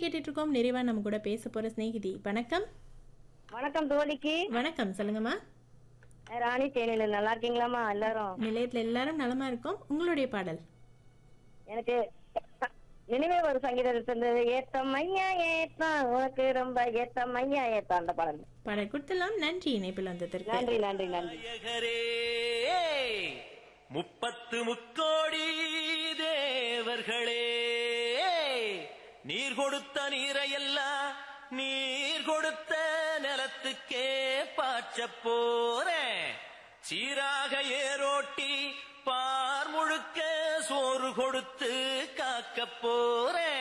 கேட்டுட்டு இருக்கோம் நிறைவா நம்ம கூட பேச போற சிநேகிதி வணக்கம் வணக்கம் தோழிக்கு வணக்கம் சொல்லுங்கம்மா ராணி தேனியில நல்லா இருக்கீங்களாம்மா எல்லாரும் நிலையத்துல எல்லாரும் நலமா இருக்கோம் உங்களுடைய பாடல் எனக்கு நினைவே ஒரு சங்கீதத்தை தந்தது ஏத்தம் ஐயா ஏத்தம் உனக்கு ரொம்ப ஏத்தம் ஐயா ஏத்தம் அந்த பாடல் பாடல் கொடுத்தலாம் நன்றி இணைப்பில் வந்ததற்கு நன்றி நன்றி நன்றி நாயகரே முப்பத்து முக்கோடி தேவர்களே நீர் கொடுத்த நீரையெல்லாம் நீர் கொடுத்த நிலத்துக்கே பாய்ச்சப் போறேன் சீராக ஏரோட்டி பார் முழுக்க சோறு கொடுத்து காக்கப் போறேன்